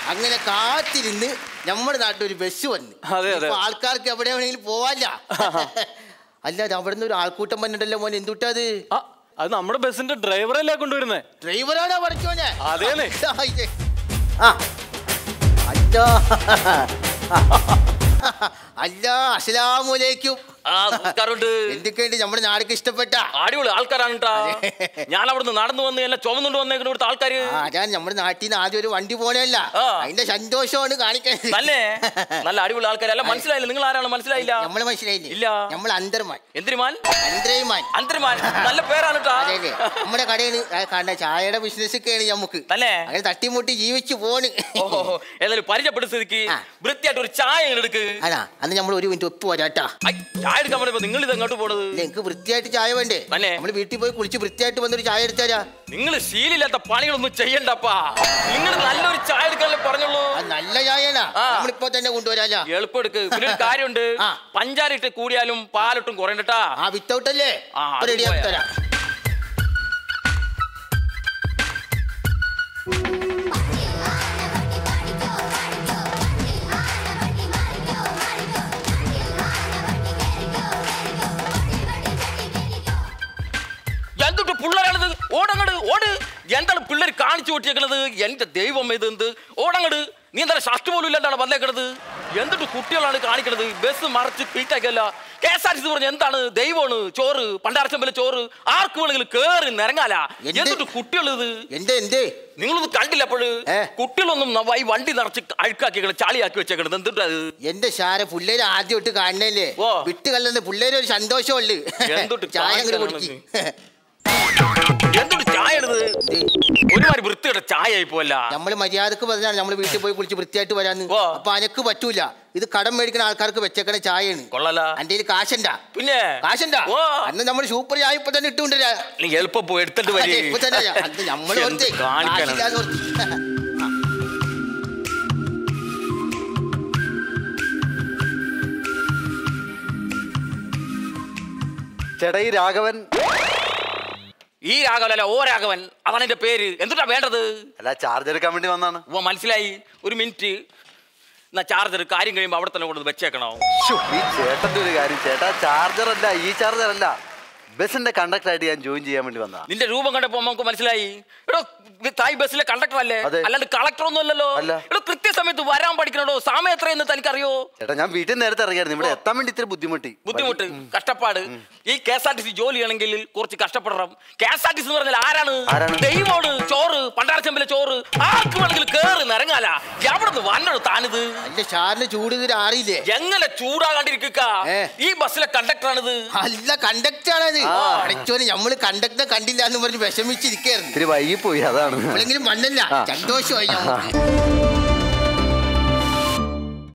അങ്ങനെ കാത്തിരുന്ന് നമ്മുടെ നാട്ടിൽ ഒരു ബസ് വന്ന് അതെ, അതെ. ഇപ്പൊ ആൾക്കാർക്ക് എവിടെ വേണമെങ്കിലും പോവാല്ല അല്ല അത് അവിടെ നിന്ന് ഒരു ആൾക്കൂട്ടം വന്നിട്ടല്ലോ മോൻ എന്തുട്ടാ അത് ആ അത് നമ്മുടെ ബസ്സിന്റെ ഡ്രൈവറല്ലേ കൊണ്ടുവരുന്നേ ഡ്രൈവറാണോ പഠിച്ചോനെ അതേന്നെ. ആ അല്ല അല്ല അസ്സലാമലൈക്കും ആ നമസ്കാരമുണ്ട് എന്തൊക്കെയുണ്ട് നമ്മുടെ നാടൊക്കെ ഇഷ്ടപ്പെട്ട അടിപൊളി ആൾക്കാരാണ് ട്ടാ. ഞാൻ അവിടുന്ന് നടന്നു വന്ന് എന്നെ ചുമന്നുകൊണ്ട് വന്നേക്കുന്ന ഇവിടുത്തെ ആൾക്കാര് ആ അതാണ് നമ്മുടെ നാട്ടിൽ നിന്ന് ആദ്യം ഒരു വണ്ടി പോലെയല്ല ആ. അതിന്റെ സന്തോഷമാണ് കാണിക്കുന്നത് തന്നെ നല്ല അടിപൊളി ആൾക്കാരല്ല മനസ്സിലായില്ല നിങ്ങൾ ആരാണ് മനസ്സിലായില്ല നമ്മള് മനസ്സിലായില്ലേ ഇല്ല. നമ്മൾ അന്തർമാൻ എന്തിരിമാൻ അന്തരമാൻ അന്തരിമാൻ നല്ല പേരാണ് ട്ടാ. അതെ അതെ നമ്മുടെ കടയാണ് കാണുന്ന ചായയുടെ ബിസിനസ് ഒക്കെയാണ് നമുക്ക് തന്നെ അങ്ങനെ തട്ടിമുട്ടി ജീവിച്ചു പോണ് ഓഹോ ഏതായാലും പരിചയപ്പെട്ട സ്ഥിതിക്ക് ആ. വൃത്തിയായിട്ട് ഒരു ചായ ഇങ്ങട് എടുക്ക് ആണാ അന്ന് നമ്മൾ ഒരു മിനിറ്റ് ഒപ്പ് വരാട്ടാ ഐ, ചായ എടുക്കാൻ പറയുമ്പോ നിങ്ങൾ ഇത് എങ്ങോട്ട് പോണത് ഇല്ല എനിക്ക് വൃത്തിയായിട്ട് ചായ വേണ്ടേ തന്നെ. നമ്മൾ വീട്ടിൽ പോയി കുളിച്ച് വൃത്തിയായിട്ട് വന്നൊരു ചായ എടുത്താരാ നിങ്ങൾ ശീലില്ലാത്ത പണികളൊന്നും ചെയ്യണ്ടപ്പാ നിങ്ങൾ നല്ലൊരു ചായ എടുക്കാനല്ലേ പറഞ്ഞുള്ളൂ ആ നല്ല ചായനാ ആ. നമ്മളിപ്പോ തന്നെ കൊണ്ടുവരാലാ എളുപ്പം എടുക്ക് പിന്നെ ഒരു കാര്യമുണ്ട് ആ. പഞ്ചാര ഇട്ട് കൂടിയാലും പാലിട്ടും കുറയണ്ടട്ടാ ആ വിത്തൗട്ട് അല്ലേ ആ, അത് റെഡി ആക്കി പോയാ. തരാം എന്തുട്ട് പിള്ളേരാണിത് ഓടങ്ങട് ഓട് എന്താണ് പിള്ളേർ കാണിച്ചു കൂട്ടിയേക്കണത് എന്റെ ദൈവം ഇത് എന്ത് ഓടങ്ങട് നീ എന്താണ് ഷർട്ട് പോലും ഇല്ലാണ്ടാണ് വന്നേക്കണത് എന്തിട്ട് കുട്ടികളാണ് കാണിക്കണത് ബസ് മറച്ച് പീറ്റാക്കല്ല K S R T C പറഞ്ഞ എന്താണ് ദൈവമാണ് ചോറ് പണ്ടാരച്ചമ്പല ചോറ് ആർക്ക് വേണമെങ്കിലും കേറി നിരങ്ങാല എന്ത്? എന്തിട്ട് കുട്ടികൾ ഇത് എന്തേ എന്തേ നിങ്ങളൊന്നും കണ്ടില്ല അപ്പോഴ് ഏ? കുട്ടികളൊന്നും ന- ഈ വണ്ടി നിറച്ച് അഴുക്കാക്കിയേക്കണത് ചളിയാക്കി വെച്ചേക്കണത് എന്തിട്ടാ ഇത് എന്റെ ഷാര പിള്ളേര് ആദ്യം ഇട്ട് കാണണല്ലേ ഓ. വിട്ട് കല്ലെന്ന് പിള്ളേര് ഒരു സന്തോഷമുള്ളു എന്തുട്ട് ചായ അങ്ങോട്ട് കാണിക്കലാണ് കുടിക്കും എന്തൊരു ചായ എടുത് ഒരുമാതിരി വൃത്തിയുടെ ചായ ആയി പോവല്ല നമ്മള് മര്യാദക്ക് പറഞ്ഞാണ് നമ്മള് വീട്ടിൽ പോയി കുളിച്ച് വൃത്തിയായിട്ട് വരാന്ന് ഓ. അപ്പൊ അനക്ക് പറ്റൂല ഇത് കടം മേടിക്കുന്ന ആൾക്കാർക്ക് വെച്ചേക്കണ ചായയാണ് കൊള്ളല അന്റെ കാശണ്ടാ പിന്നെ കാശണ്ടാ ഓ അന്ന് നമ്മൾ സൂപ്പർ ചായ ഇപ്പൊ തന്നെ ഇട്ടുകൊണ്ടിരാ നീ എളുപ്പം പോയി എടുത്തിട്ട് അതെ, വരി ഇപ്പൊ തന്നെ അത് നമ്മള് എന്ത് ഓർത്തേ, കാണിക്കാനാണ്? കാശില്ലാതെ ഓർത്ത്. ചേട്ടാ ഈ രാഘവൻ ഈ രാഘവനല്ല ഓ രാഘവൻ അതാണ് എന്റെ പേര് എന്തുട്ടാ വേണ്ടത് അല്ല ചാർജ് എടുക്കാൻ വേണ്ടി വന്നാണ് ഓ മനസ്സിലായി ഒരു മിനിറ്റ് എന്നാ ചാർജർ കാര്യം കഴിയുമ്പോ അവിടെ തന്നെ കൊണ്ട് വെച്ചേക്കണോ ഈ ചേട്ടന്റെ ഒരു കാര്യം ചേട്ടാ ചാർജർ അല്ല ഈ ചാർജർ അല്ല ബസിന്റെ കണ്ടക്ടർ ആയിട്ട് ഞാൻ ജോയിൻ ചെയ്യാൻ വേണ്ടി വന്നതാ നിന്റെ രൂപം കണ്ടപ്പോ നമുക്ക് മനസ്സിലായി എടോ ഇത് തായ് ബസ്സിലെ കണ്ടക്ടർ അല്ലേ അതെ. അല്ലാണ്ട് കളക്ടർ ഒന്നും അല്ലല്ലോ അല്ല. എടോ കൃത്യസമയത്ത് വരാൻ പഠിക്കണോ സമയം എത്രയെന്ന് തനിക്കറിയോ ചേട്ടാ ഞാൻ വീട്ടിൽ നേരത്തെ ഇറങ്ങിയായിരുന്നു ഇവിടെ എത്താൻ വേണ്ടി ഇത്തിരി ബുദ്ധിമുട്ടി ബുദ്ധിമുട്ട് കഷ്ടപ്പാട് ഈ K S R T C ജോലി ചെയ്യണമെങ്കിൽ കുറച്ച് കഷ്ടപ്പെടണം K S R T C എന്ന് പറഞ്ഞാൽ ആരാണ് ആരാണ്? ദൈവമാണ് ചോറ് പണ്ടാരച്ചമ്പിലെ ചോറ് ആർക്ക് വേണമെങ്കിലും കേറി നിറങ്ങാല എവിടെ നിന്ന് വന്നോ താനിത് അല്ല ഷാറിന് ചൂട് ഇതിൽ അറിയില്ലേ എങ്ങനെ ചൂടാകാണ്ടിരിക്കുക ഏ. ഈ ബസ്സിലെ കണ്ടക്ടറാണിത് അല്ല കണ്ടക്ടർ ആണത് അടച്ചോന് നമ്മള് കണ്ടക്ടറെ കണ്ടില്ല എന്ന് പറഞ്ഞ് വിഷമിച്ചിരിക്കായിരുന്നു ഇത്തിരി വൈകി പോയി അതാണ് നമ്മളെങ്കിലും മണ്ണല്ല ആ. സന്തോഷമായി നമുക്ക്